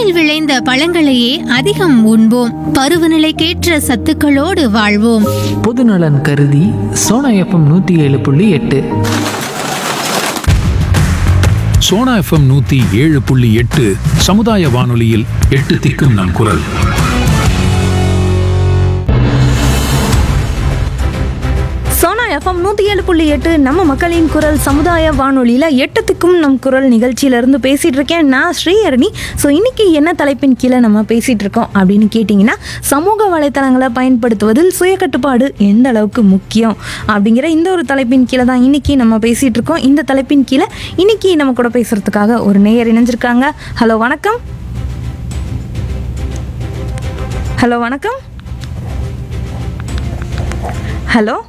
மண்ணில் விளைந்த பழங்களையே அதிகம் உண்போம் பருவநிலைக்கேற்ற சத்துக்களோடு வாழ்வோம் பொதுநலன் கருதி சோனா எஃப்எம் நூற்றி ஏழு புள்ளி எட்டு சோனா எஃப்எம் நூத்தி ஏழு புள்ளி எட்டு சமுதாய வானொலியில் எட்டு திக்கும் நம் குரல் சோனா எஃப்எம் நூற்றி ஏழு புள்ளி எட்டு நம்ம மக்களின் குரல் சமுதாய வானொலியில் எட்டத்துக்கும் நம் குரல் நிகழ்ச்சியிலேருந்து பேசிகிட்டு இருக்கேன் நான் ஸ்ரீஹரணி ஸோ இன்னைக்கு என்ன தலைப்பின் கீழே நம்ம பேசிகிட்டு இருக்கோம் அப்படின்னு கேட்டிங்கன்னா சமூக வலைத்தளங்களை பயன்படுத்துவதில் சுய கட்டுப்பாடு எந்த அளவுக்கு முக்கியம் அப்படிங்கிற இந்த ஒரு தலைப்பின் கீழே தான் இன்னைக்கு நம்ம பேசிகிட்டு இருக்கோம் இந்த தலைப்பின் கீழே இன்னைக்கு நம்ம கூட பேசுகிறதுக்காக ஒரு நேயர் இணைஞ்சிருக்காங்க ஹலோ வணக்கம் ஹலோ வணக்கம் ஹலோ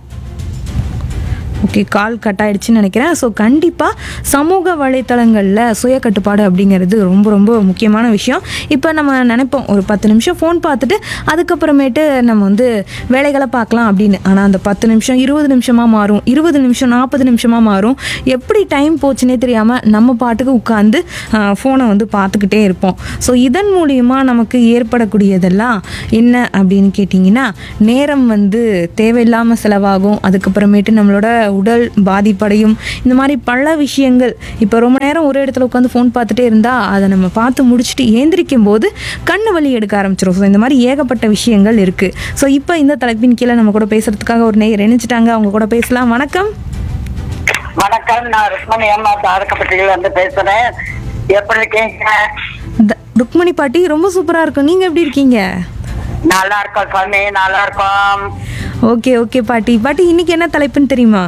ஓகே கால் கட் ஆயிடுச்சுன்னு நினைக்கிறேன் ஸோ கண்டிப்பாக சமூக வலைத்தளங்களில் சுய கட்டுப்பாடு அப்படிங்கிறது ரொம்ப ரொம்ப முக்கியமான விஷயம் இப்போ நம்ம நினைப்போம் ஒரு பத்து நிமிஷம் ஃபோன் பார்த்துட்டு அதுக்கப்புறமேட்டு நம்ம வந்து வேலைகளை பார்க்கலாம் அப்படின்னு ஆனால் அந்த பத்து நிமிஷம் இருபது நிமிஷமாக மாறும் இருபது நிமிஷம் நாற்பது நிமிஷமாக மாறும் எப்படி டைம் போச்சுனே தெரியாமல் நம்ம பாட்டுக்கு உட்காந்து ஃபோனை வந்து பார்த்துக்கிட்டே இருப்போம் ஸோ இதன் மூலியமாக நமக்கு ஏற்படக்கூடியதெல்லாம் என்ன அப்படின்னு கேட்டிங்கன்னா நேரம் வந்து தேவையில்லாமல் செலவாகும் அதுக்கப்புறமேட்டு நம்மளோட உடல் பாதிப்படையும் இந்த மாதிரி பல விஷயங்கள் இப்போ ரொம்ப நேரம் ஒரு இடத்துல உட்காந்து ஃபோன் பார்த்துட்டே இருந்தால் அதை நம்ம பார்த்து முடிச்சுட்டு ஏந்திரிக்கும் போது கண்ணு வலி எடுக்க ஆரம்பிச்சிடும் ஸோ இந்த மாதிரி ஏகப்பட்ட விஷயங்கள் இருக்குது ஸோ இப்போ இந்த தலைப்பின் கீழே நம்ம கூட பேசுறதுக்காக ஒரு நேயர் இணைச்சிட்டாங்க அவங்க கூட பேசலாம் வணக்கம் வணக்கம் நான் ருக்மணி அம்மா தாரகப்பட்டியில இருந்து பேசுறேன் எப்படி இருக்கீங்க த- ருக்மணி பாட்டி ரொம்ப சூப்பராக இருக்கும் நீங்கள் எப்படி இருக்கீங்க நல்லா இருக்கோம் சாமி நல்லா இருக்கோம் ஓகே ஓகே பாட்டி பாட்டி இன்னைக்கு என்ன தலைப்புன்னு தெரியுமா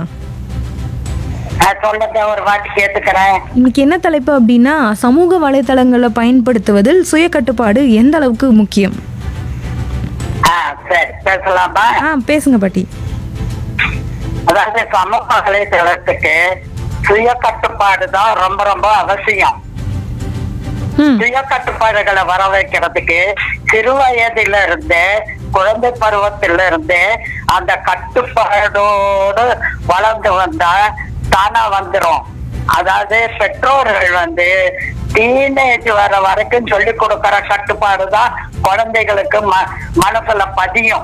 நான் சொல்றத ஒரு வாட்டி கேட்டுக்கிறேன் இன்னைக்கு என்ன தலைப்பு அப்படின்னா சமூக வலைத்தளங்களை பயன்படுத்துவதில் சுய கட்டுப்பாடு எந்த அளவுக்கு முக்கியம் ஆ சரி பேசலாமா ஆ பேசுங்க பாட்டி அதாவது சமூக வலைதளத்துக்கு சுய கட்டுப்பாடு தான் ரொம்ப ரொம்ப அவசியம் ம் சுய கட்டுப்பாடுகளை வர வைக்கிறதுக்கு சிறு வயதில இருந்து குழந்தை பருவத்தில இருந்து அந்த கட்டுப்பாடோடு வளர்ந்து வந்தா தானா வந்துரும் அதாவது பெற்றோர்கள் வந்து டீனேஜ் வர வரைக்கும் சொல்லி கொடுக்கற கட்டுப்பாடு தான் குழந்தைகளுக்கு ம மனசுல பதியும்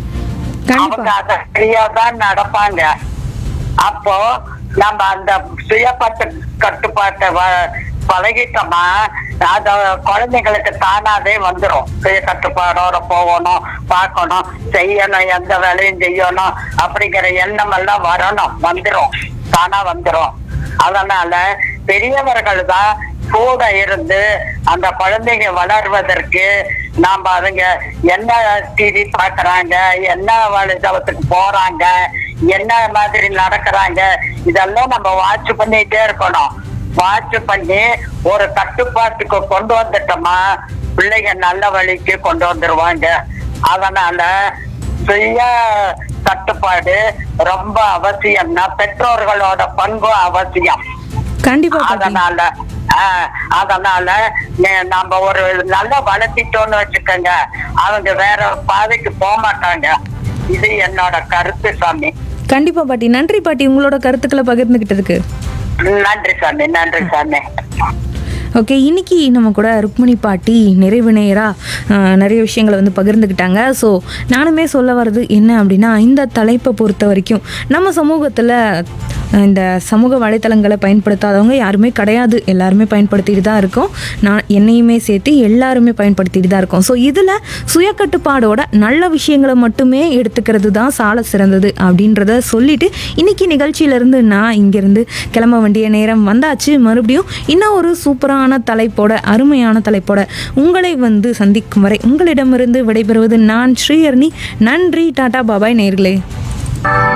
அவங்க கண்டிப்பா அத சரியாதான் நடப்பாங்க அப்போ நம்ம அந்த சுய கட்டு கட்டுப்பாட்டை வ- பழகிட்டோமா அத குழந்தைங்களுக்கு தானாவே வந்துரும் சுய கட்டுப்பாடோட போகணும் பார்க்கணும் செய்யணும் எந்த வேலையும் செய்யணும் அப்படிங்கிற எண்ணம் எல்லாம் வரணும் வந்துரும் தானா வந்துரும் அதனால பெரியவர்கள் தான் கூட இருந்து அந்த குழந்தைங்க வளர்வதற்கு நாம அதுங்க என்ன டிவி பாக்குறாங்க என்ன வலைதளத்துக்கு போறாங்க என்ன மாதிரி நடக்கிறாங்க இதெல்லாம் நம்ம வாட்ச் பண்ணிட்டே இருக்கணும் வாட்ச் பண்ணி ஒரு கட்டுப்பாட்டுக்கு கொண்டு வந்துட்டோமா பிள்ளைங்க நல்ல வழிக்கு கொண்டு வந்துருவாங்க அதனால சுய கட்டுப்பாடு ரொம்ப அவசியம்னா பெற்றோர்களோட பண்பும் அவசியம் கண்டிப்பா பாட்டி அதனால ஆஹ், அதனால நே- நம்ம ஒரு நல்லா வளர்த்திட்டோம்னு வச்சுக்கோங்க அவங்க வேற பாதைக்கு போக மாட்டாங்க இது என்னோட கருத்து சாமி கண்டிப்பா பாட்டி நன்றி பாட்டி உங்களோட கருத்துக்களை பகிர்ந்துகிட்டதுக்கு நன்றி சாமி நன்றி சாமி ஓகே இன்னைக்கு நம்ம கூட ருக்மிணி பாட்டி நிறைவு நேராக நிறைய விஷயங்களை வந்து பகிர்ந்துக்கிட்டாங்க ஸோ நானுமே சொல்ல வர்றது என்ன அப்படின்னா இந்த தலைப்பை பொறுத்த வரைக்கும் நம்ம சமூகத்தில் இந்த சமூக வலைத்தளங்களை பயன்படுத்தாதவங்க யாருமே கிடையாது எல்லாருமே பயன்படுத்திட்டு தான் இருக்கோம் நான் என்னையுமே சேர்த்து எல்லாருமே பயன்படுத்திட்டு தான் இருக்கோம் ஸோ இதில் சுயக்கட்டுப்பாடோட நல்ல விஷயங்களை மட்டுமே எடுத்துக்கிறது தான் சால சிறந்தது அப்படின்றத சொல்லிட்டு இன்னைக்கு நிகழ்ச்சியிலேருந்து நான் இங்கேருந்து கிளம்ப வேண்டிய நேரம் வந்தாச்சு மறுபடியும் இன்னும் ஒரு சூப்பரான தலைப்போட அருமையான தலைப்போட உங்களை வந்து சந்திக்கும் வரை உங்களிடமிருந்து விடைபெறுவது நான் ஸ்ரீஹர்னி நன்றி டாடா பாபாய் நேர்களே